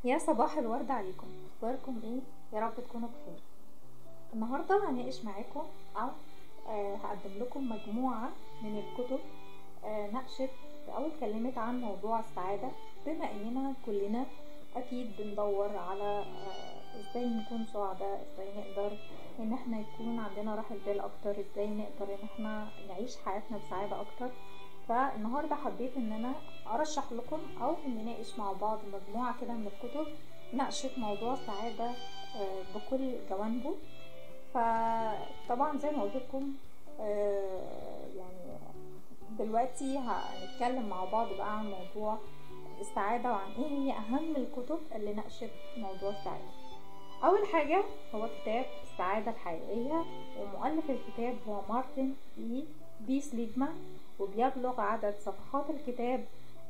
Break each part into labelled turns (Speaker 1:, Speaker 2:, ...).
Speaker 1: يا صباح الورد عليكم اخباركم ايه يا رب تكونوا بخير النهارده هناقش معاكم او آه هقدم لكم مجموعه من الكتب آه ناقشت او اتكلمت عن موضوع السعاده بما اننا كلنا اكيد بندور على آه ازاي نكون سعداء ازاي نقدر ان احنا يكون عندنا راحه بال اكتر ازاي نقدر ان احنا نعيش حياتنا بسعاده اكتر فالنهارده حبيت ان انا ارشح لكم او نناقش مع بعض مجموعه كده من الكتب ناقشت موضوع السعاده بكل جوانبه فطبعا زي ما قلت لكم يعني دلوقتي هنتكلم مع بعض بقى عن موضوع السعاده وعن ايه هي اهم الكتب اللي ناقشت موضوع السعاده اول حاجه هو كتاب السعاده الحقيقيه ومؤلف الكتاب هو مارتن اي بي سليجمان وبيبلغ عدد صفحات الكتاب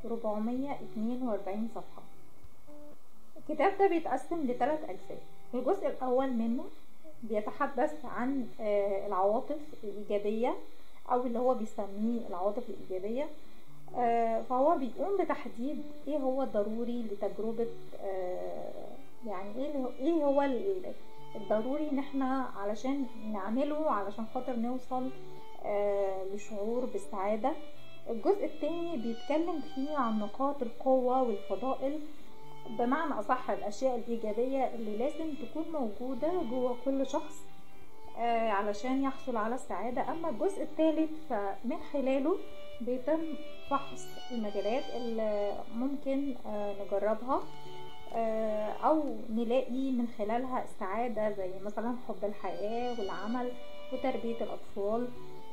Speaker 1: 442 صفحة الكتاب ده بيتقسم لثلاث أجزاء الجزء الأول منه بيتحدث عن العواطف الإيجابية أو اللي هو بيسميه العواطف الإيجابية فهو بيقوم بتحديد ايه هو ضروري لتجربة يعني ايه ايه هو الضروري ان احنا علشان نعمله علشان خاطر نوصل لشعور بالسعادة الجزء الثاني بيتكلم فيه عن نقاط القوة والفضائل بمعنى أصح الأشياء الإيجابية اللي لازم تكون موجودة جوه كل شخص آه علشان يحصل على السعادة أما الجزء الثالث فمن خلاله بيتم فحص المجالات اللي ممكن آه نجربها آه أو نلاقي من خلالها السعادة زي مثلا حب الحياة والعمل وتربية الأطفال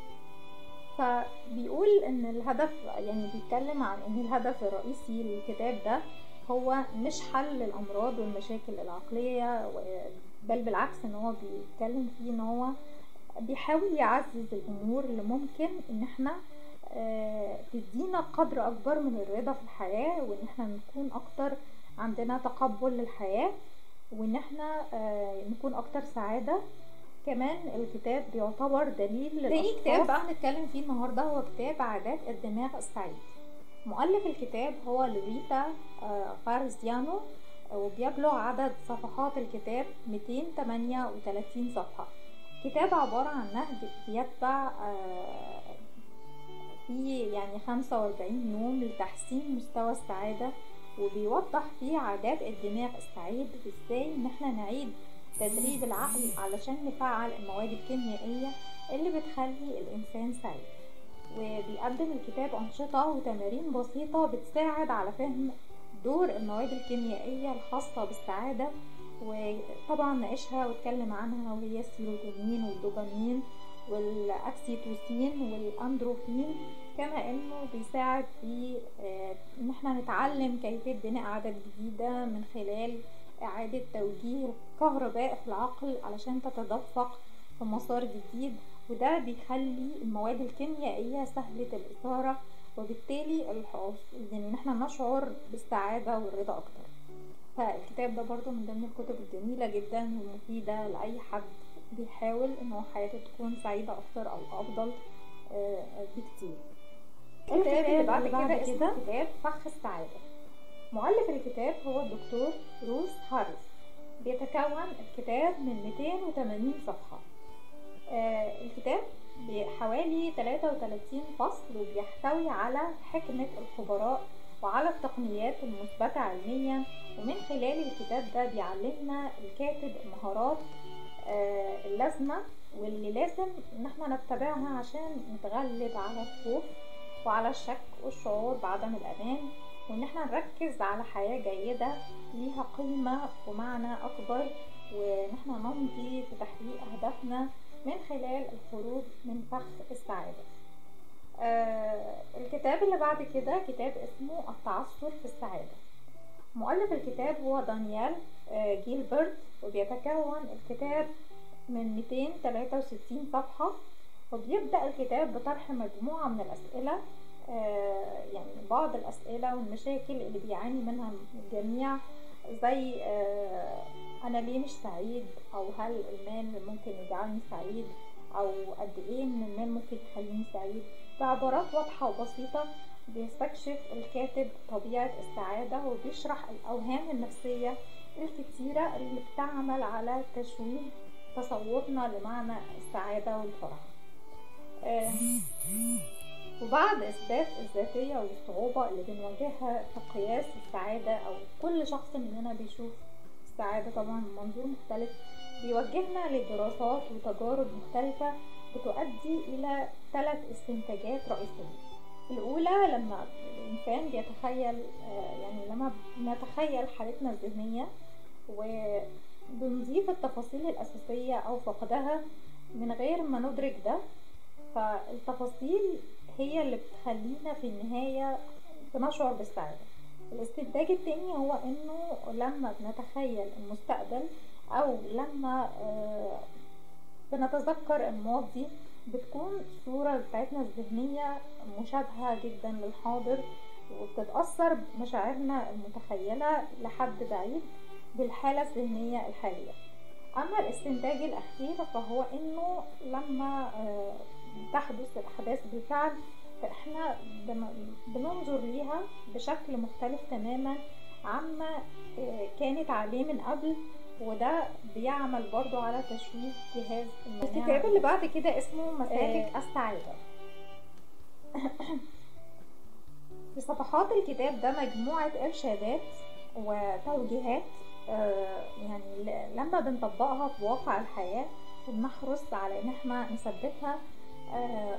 Speaker 1: فبيقول ان الهدف يعني بيتكلم عن ان الهدف الرئيسي للكتاب ده هو مش حل الامراض والمشاكل العقليه بل بالعكس ان هو بيتكلم فيه ان هو بيحاول يعزز الامور اللي ممكن ان احنا تدينا قدر اكبر من الرضا في الحياه وان احنا نكون اكتر عندنا تقبل للحياه وان احنا نكون اكتر سعاده كمان الكتاب بيعتبر دليل
Speaker 2: تاني كتاب
Speaker 1: بقى هنتكلم فيه النهارده هو كتاب عادات الدماغ السعيد مؤلف الكتاب هو لوريتا فارزيانو وبيبلغ عدد صفحات الكتاب 238 صفحة كتاب عبارة عن نهج بيتبع في يعني 45 يوم لتحسين مستوى السعادة وبيوضح فيه عادات الدماغ السعيد ازاي ان احنا نعيد تدريب العقل علشان نفعل المواد الكيميائية اللي بتخلي الإنسان سعيد وبيقدم الكتاب أنشطة وتمارين بسيطة بتساعد على فهم دور المواد الكيميائية الخاصة بالسعادة وطبعا ناقشها واتكلم عنها وهي السيروتونين والدوبامين والاكسيتوسين والاندروفين كما انه بيساعد في ان احنا نتعلم كيفية بناء عادات جديدة من خلال إعادة توجيه الكهرباء في العقل علشان تتدفق في مسار جديد وده بيخلي المواد الكيميائية سهلة الإثارة وبالتالي الحظ إن احنا نشعر بالسعادة والرضا أكتر فالكتاب ده برضو من ضمن الكتب الجميلة جدا والمفيدة لأي حد بيحاول إن هو حياته تكون سعيدة أكتر أو أفضل بكتير الكتاب اللي بعد كده اسمه كتاب فخ السعادة مؤلف الكتاب هو الدكتور روس هاريس بيتكون الكتاب من 280 صفحة آه الكتاب بحوالي 33 فصل وبيحتوي على حكمة الخبراء وعلى التقنيات المثبتة علميا ومن خلال الكتاب ده بيعلمنا الكاتب المهارات آه اللازمة واللي لازم ان احنا نتبعها عشان نتغلب على الخوف وعلى الشك والشعور بعدم الأمان وان احنا نركز على حياة جيدة ليها قيمة ومعنى اكبر وان احنا نمضي في تحقيق اهدافنا من خلال الخروج من فخ السعادة آه الكتاب اللي بعد كده كتاب اسمه التعثر في السعادة مؤلف الكتاب هو دانيال آه جيلبرت وبيتكون الكتاب من 263 صفحة وبيبدأ الكتاب بطرح مجموعة من الأسئلة آه يعني بعض الأسئلة والمشاكل اللي بيعاني منها الجميع زي آه أنا ليه مش سعيد أو هل المال ممكن يجعلني سعيد أو قد إيه من المال ممكن يخليني سعيد بعبارات واضحة وبسيطة بيستكشف الكاتب طبيعة السعادة وبيشرح الأوهام النفسية الكتيرة اللي بتعمل على تشويه تصورنا لمعنى السعادة والفرح آه، وبعد إثبات الذاتية والصعوبة اللي بنواجهها في قياس السعادة أو كل شخص مننا بيشوف السعادة طبعا من منظور مختلف بيوجهنا لدراسات وتجارب مختلفة بتؤدي إلى ثلاث استنتاجات رئيسية الأولى لما الإنسان بيتخيل آه، يعني لما نتخيل حالتنا الذهنية وبنضيف التفاصيل الأساسية أو فقدها من غير ما ندرك ده فالتفاصيل هي اللي بتخلينا في النهاية بنشعر بالسعادة الاستنتاج التاني هو انه لما بنتخيل المستقبل او لما آه، بنتذكر الماضي بتكون الصورة بتاعتنا الذهنية مشابهة جدا للحاضر وبتتأثر بمشاعرنا المتخيلة لحد بعيد بالحالة الذهنية الحالية أما الاستنتاج الأخير فهو إنه لما آه، تحدث الأحداث بالفعل فإحنا بن- بننظر ليها بشكل مختلف تماما عما آه، كانت عليه من قبل وده بيعمل برضو على تشويه جهاز المناعة الكتاب اللي بعد كده اسمه مسالك السعادة في صفحات الكتاب ده مجموعة إرشادات وتوجيهات آه، يعني ل- لما بنطبقها في واقع الحياة وبنحرص على إن احنا نثبتها آه،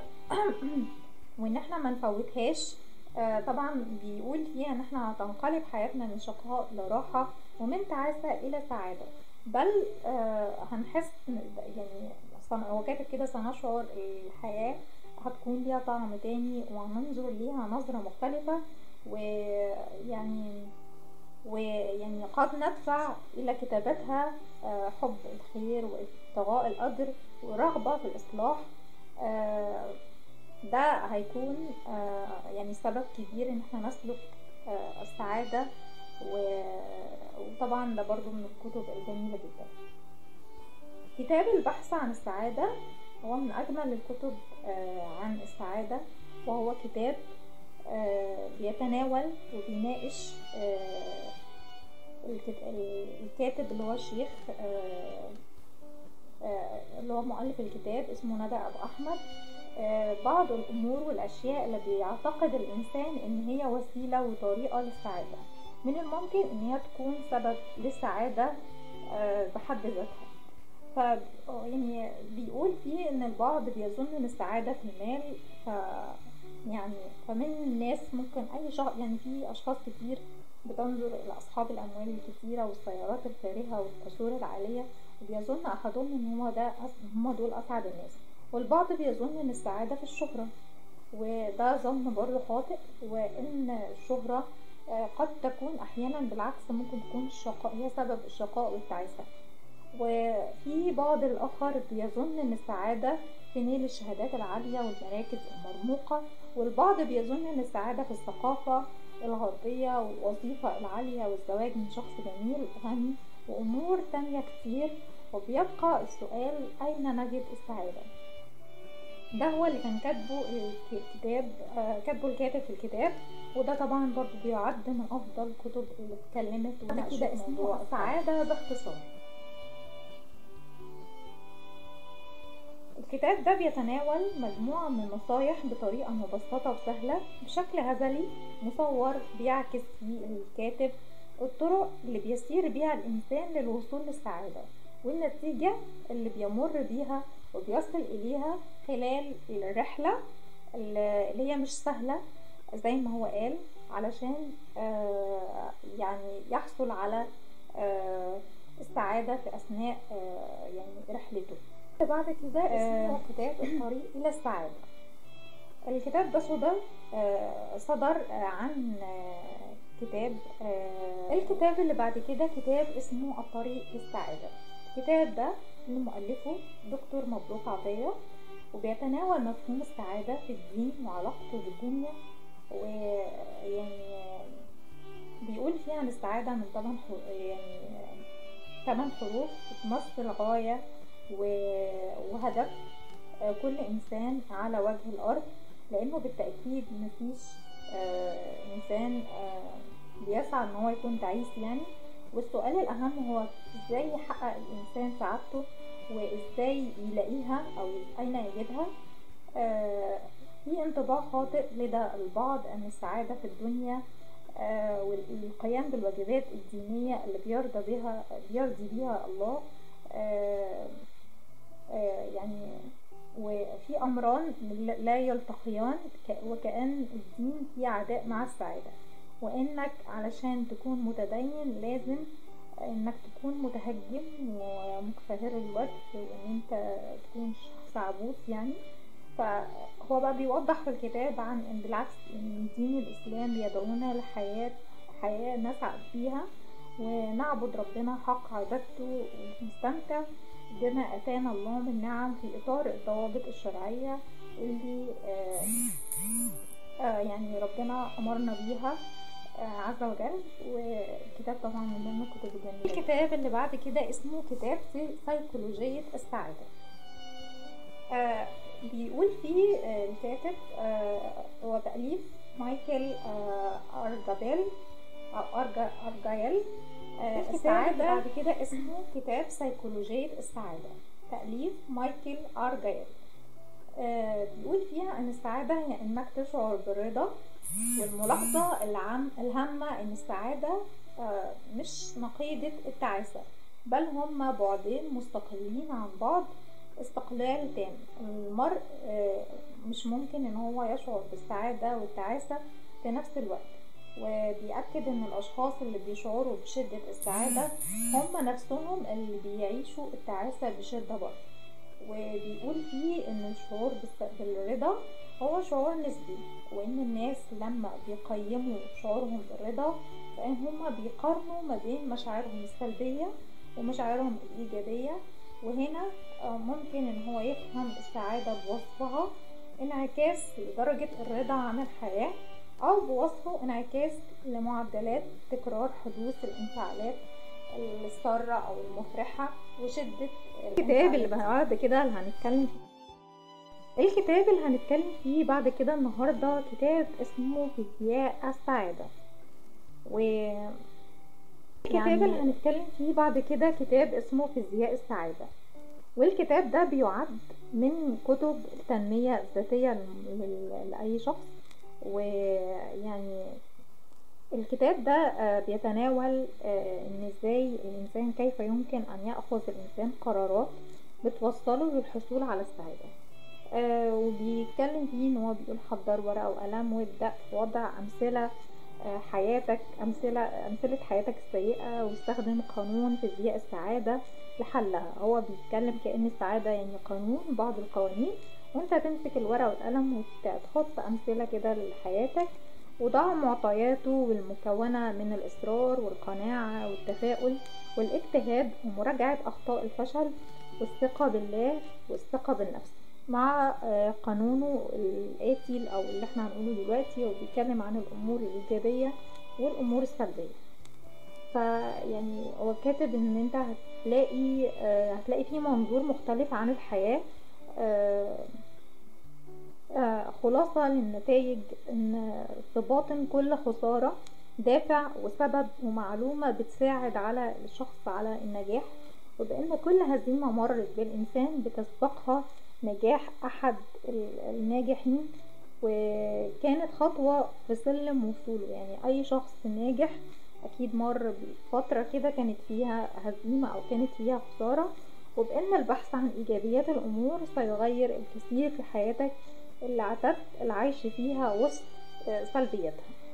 Speaker 1: وإن احنا ما نفوتهاش آه، طبعا بيقول فيها إن احنا هتنقلب حياتنا من شقاء لراحة ومن تعاسة إلى سعادة بل آه، هنحس إن- يعني صن- هو كاتب كده سنشعر الحياة هتكون ليها طعم تاني وهننظر ليها نظرة مختلفة ويعني ويعني قد ندفع إلى كتابتها آه، حب الخير وابتغاء الأجر ورغبة في الإصلاح آه، ده هيكون آه، يعني سبب كبير إن احنا نسلك آه، السعادة و- وطبعا ده برضو من الكتب الجميلة جدا كتاب البحث عن السعادة هو من أجمل الكتب آه، عن السعادة وهو كتاب آه، بيتناول وبيناقش آه، الكت- ال- الكاتب اللي هو الشيخ آه، آه، اللي هو مؤلف الكتاب اسمه ندى أبو أحمد آه، بعض الأمور والأشياء اللي بيعتقد الإنسان إن هي وسيلة وطريقة للسعادة من الممكن إن هي تكون سبب للسعادة آه، بحد ذاتها ف يعني بيقول فيه ان البعض بيظن ان السعادة في المال ف يعني فمن الناس ممكن اي شخص يعني في اشخاص كتير بتنظر الى اصحاب الاموال الكتيرة والسيارات الفارهة والقصور العالية وبيظن احدهم ان هو ده أس- هم دول اسعد الناس والبعض بيظن ان السعادة في الشهرة وده ظن برضه خاطئ وان الشهرة آه، قد تكون احيانا بالعكس ممكن تكون الشقاء هي سبب الشقاء والتعاسة وفي بعض الآخر بيظن إن السعادة في نيل الشهادات العالية والمراكز المرموقة والبعض بيظن إن السعادة في الثقافة الغربية والوظيفة العالية والزواج من شخص جميل غني وأمور تانية كتير وبيبقى السؤال أين نجد السعادة ده هو اللي كان كاتبه الكتاب آه، كاتبه الكاتب في الكتاب وده طبعا برضو بيعد من أفضل الكتب اللي اتكلمت وناقشت
Speaker 2: كده اسمه
Speaker 1: موضوع السعادة باختصار الكتاب ده بيتناول مجموعة من النصايح بطريقة مبسطة وسهلة بشكل هزلي مصور بيعكس فيه الكاتب الطرق اللي بيسير بيها الإنسان للوصول للسعادة والنتيجة اللي بيمر بيها وبيصل إليها خلال الرحلة اللي هي مش سهلة زي ما هو قال علشان آه، يعني يحصل على آه، السعادة في أثناء آه، يعني رحلته بعد كده اسمه كتاب الطريق إلى السعادة الكتاب ده صدر آه، صدر آه، عن آه، كتاب آه، الكتاب اللي بعد كده كتاب اسمه الطريق للسعادة الكتاب ده اللي مؤلفه دكتور مبروك عطية وبيتناول مفهوم السعادة في الدين وعلاقته بالدنيا ويعني بيقول فيه عن السعادة من ثمان يعني ثمان حروف بتمثل غاية و- وهدف كل إنسان على وجه الأرض لأنه بالتأكيد مفيش آه انسان آه بيسعى ان هو يكون تعيس يعني والسؤال الاهم هو ازاي يحقق الانسان سعادته وازاي يلاقيها او اين يجدها آه في انطباع خاطئ لدى البعض ان السعادة في الدنيا آه والقيام بالواجبات الدينية اللي بيرضى بها بيرضي بها الله آه آه يعني وفي أمران لا يلتقيان وكأن الدين فيه عداء مع السعادة وإنك علشان تكون متدين لازم إنك تكون متهجم ومكفهر الوجه وإن أنت تكون شخص عبوس يعني فهو بقى بيوضح في الكتاب عن ان بالعكس ان دين الاسلام بيدعونا لحياة حياة نسعد فيها ونعبد ربنا حق عبادته ونستمتع بما اتانا الله من نعم في اطار الضوابط الشرعية اللي آه آه يعني ربنا امرنا بيها آه عز وجل والكتاب طبعا من ضمن الكتب الجميلة الكتاب اللي بعد كده اسمه كتاب سيكولوجية السعادة آه بيقول فيه الكاتب هو تأليف مايكل أرجابيل أو أرجا أرجايل السعادة بعد كده اسمه كتاب سيكولوجية السعادة تأليف مايكل أرجايل بيقول فيها أن السعادة هي إنك تشعر بالرضا والملاحظة العام الهامة أن السعادة مش نقيضة التعاسة بل هما بعدين مستقلين عن بعض استقلال تام المرء مش ممكن ان هو يشعر بالسعادة والتعاسة في نفس الوقت وبيأكد ان الاشخاص اللي بيشعروا بشدة السعادة هم نفسهم اللي بيعيشوا التعاسة بشدة برضه وبيقول فيه ان الشعور بالرضا هو شعور نسبي وان الناس لما بيقيموا شعورهم بالرضا فان هما بيقارنوا ما بين مشاعرهم السلبية ومشاعرهم الإيجابية وهنا ممكن ان هو يفهم السعادة بوصفها انعكاس لدرجة الرضا عن الحياة او بوصفه انعكاس لمعدلات تكرار حدوث الانفعالات السارة او المفرحة وشدة الكتاب اللي بعد كده اللي هنتكلم فيه الكتاب اللي هنتكلم فيه بعد كده النهاردة كتاب اسمه فيزياء السعادة و الكتاب يعني اللي هنتكلم فيه بعد كده كتاب اسمه فيزياء السعادة والكتاب ده بيعد من كتب التنمية الذاتية لأي شخص ويعني الكتاب ده بيتناول ان ازاي الانسان كيف يمكن ان ياخذ الانسان قرارات بتوصله للحصول على السعاده وبيتكلم فيه ان هو بيقول حضر ورقه وقلم وابدا وضع امثله حياتك أمثلة أمثلة حياتك السيئة واستخدم قانون فيزياء السعادة لحلها هو بيتكلم كأن السعادة يعني قانون بعض القوانين وانت تمسك الورقة والقلم وتحط أمثلة كده لحياتك وضع معطياته والمكونة من الإصرار والقناعة والتفاؤل والاجتهاد ومراجعة أخطاء الفشل والثقة بالله والثقة بالنفس مع قانونه الآتي أو اللي احنا هنقوله دلوقتي وبيتكلم عن الأمور الإيجابية والأمور السلبية فيعني هو كاتب ان انت هتلاقي هتلاقي فيه منظور مختلف عن الحياة خلاصة للنتائج ان في باطن كل خسارة دافع وسبب ومعلومة بتساعد على الشخص على النجاح وبأن كل هزيمة مرت بالإنسان بتسبقها نجاح أحد الناجحين وكانت خطوة في سلم وصوله يعني أي شخص ناجح أكيد مر بفترة كده كانت فيها هزيمة أو كانت فيها خسارة وبأن البحث عن إيجابيات الأمور سيغير الكثير في حياتك اللي اعتدت العيش فيها وسط سلبياتها